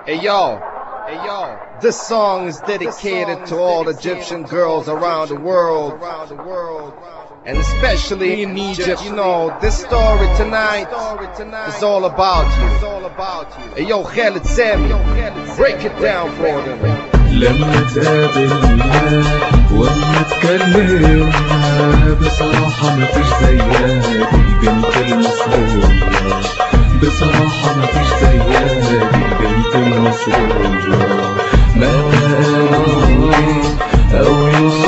Hey yo, hey yo. This song is dedicated to all Egyptian girls around the world. And especially in Egypt, you know, this story tonight is all about you. Hey yo, Khaled Sami, break it down for them. لما تقابلنا وما تكلمنا بصراحة مفيش زيها دي البنت المصرية بصراحة مفيش زيها دي البنت المصرية مهما قالوا أو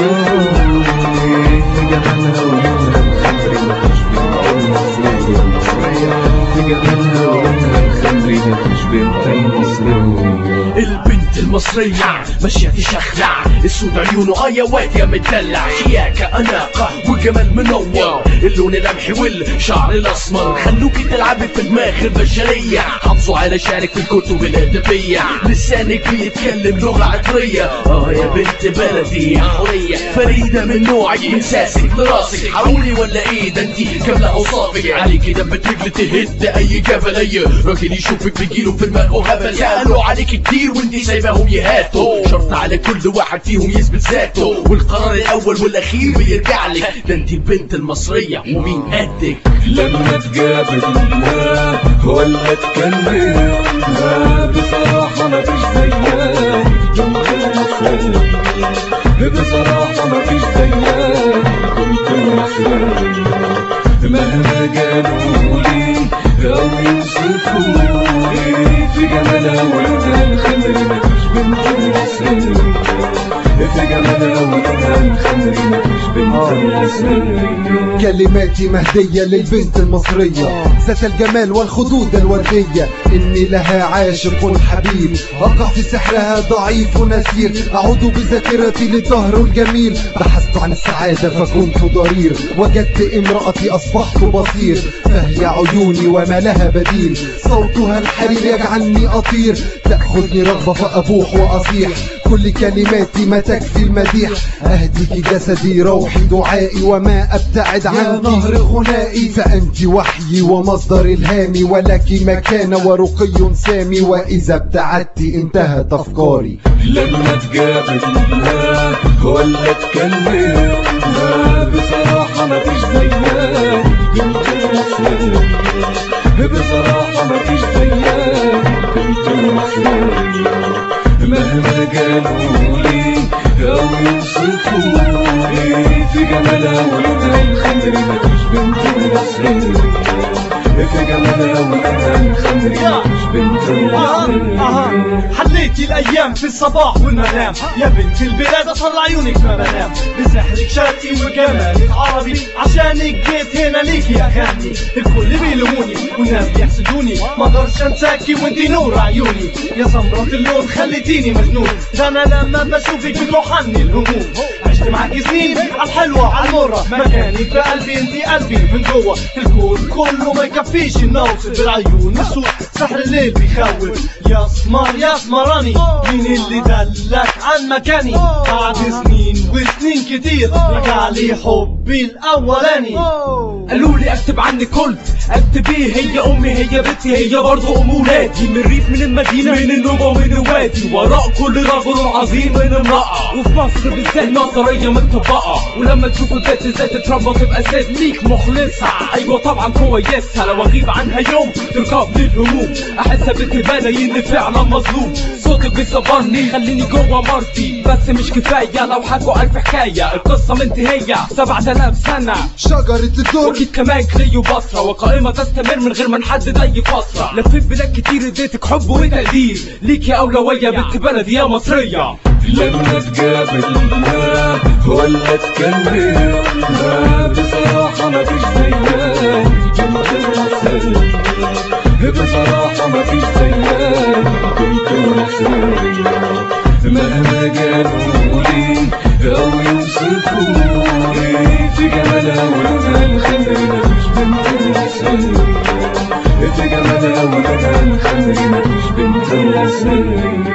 يوصفوني في جمالها ولونها الخمري مفيش بنت المصرية في جمالها ولونها الخمري مفيش بنت المصرية البنت المصرية ماشية تشخلع السود عيونه اه يا واد يا مدلع شياكة أناقة وجمال منور اللون القمحي والشعر الأسمر خلوكي تلعبي في دماغ البشرية حافظوا على شعرك في الكتب الأدبية لسانك بيتكلم لغة عطرية اه يا بنت بلدي يا حورية فريدة من نوعك من ساسك لراسك حروري ولا ايه ده انتي كاملة أوصافك عليكي دبة رجل تهد أي جبل أي راجل يشوفك بيجيله في دماغه هبل قالوا عليك كتير وانتي سايباهم يهاتوا شرط على كل واحد فيهم يثبت ذاته والقرار الأول والأخير بيرجع لك ده انتي البنت المصرية ومين قدك لما تقابلنا ولا تكلمنا بصراحة مفيش زيها جنب المصرية بصراحة مفيش زيها جنب المصرية مهما قالوا لي أو يوصفوني في جمالها ولونها الخمري مفيش بنت المصرية في جمالها ولونها الخمري مفيش بنت المصرية كلماتي مهدية للبنت المصرية ذات الجمال والخدود الوردية إني لها عاشق حبيب أقع في سحرها ضعيف نسير أعود بذاكرتي للدهر الجميل بحثت عن السعادة فكنت ضرير وجدت امرأتي أصبحت بصير فهي عيوني وما لها بديل صوتها الحرير يجعلني أطير تأخذني رغبة فأبوح وأصيح كل كلماتي ما تكفي المديح أهديك جسدي روحي دعائي وما أبتعد عن نهر غنائي فأنت وحيي ومصدر إلهامي ولك مكانة ورقي سامي وإذا ابتعدت انتهت أفكاري لما تقابلنا ولا تكلمنا بصراحة مفيش زيها بنت المصرية بصراحة مفيش زيها بنت المصرية مهما قالوا لي أو يوصفوني في جمالها ولونها الخمري مفيش بنت المصرية في جمالها ولونها الخمري مفيش بنت المصرية حليتي الايام في الصباح والمنام يا بنت البلاد اطلع عيونك ما بنام بسحرك شرقي وجمالك عربي عشانك جيت هنا ليك يا خالتي الكل بيلوموني والناس بيحسدوني ما اقدرش انساكي وانتي نور عيوني يا سمرة اللون خليتيني مجنون ده انا لما بشوفك بتروح عني الهموم عشت معاكي سنين عالحلوة عالمرة مكاني في قلبي انتي قلبي من جوه الكون كله ما يكفيش ان اوصف بالعيون الصوت سحر الليل بيخوف يا سمر يا سمراني مين اللي دلك عن مكاني بعد سنين وسنين كتير رجع لي حبي الاولاني قالوا لي اكتب عنك قلت اكتبيه هي امي هي بنتي هي برضه ام ولادي من الريف من المدينه من النوبه ومن الوادي وراء كل رجل عظيم من امراه وفي مصر بالذات نظريه متطبقه ولما تشوفوا ذات ذات تتربى تبقى ذات ليك مخلصه ايوه طبعا كويسها لو اغيب عنها يوم تركب لي الهموم احس بتبان اني فعلا مظلوم صوتك بيصبرني خليني جوه مرتي بس مش كفايه لو حكوا الف حكايه القصه منتهيه 7000 سنه شجرة الدر واكيد كمان كلي وبصرة وقائمة تستمر من غير ما نحدد اي فترة لفيت بلاد كتير اديتك حب وتقدير ليك يا اولوية بنت بلدي يا مصرية لما تقابلنا ولا تكلمنا بصراحة مفيش زيها جنب المصرية بصراحة مفيش زيها جنب المصرية مهما قالوا لي أو يوصفوني في جمالها ولونها الخمري مفيش بنت المصرية في جمالها ولونها الخمري مفيش بنت المصرية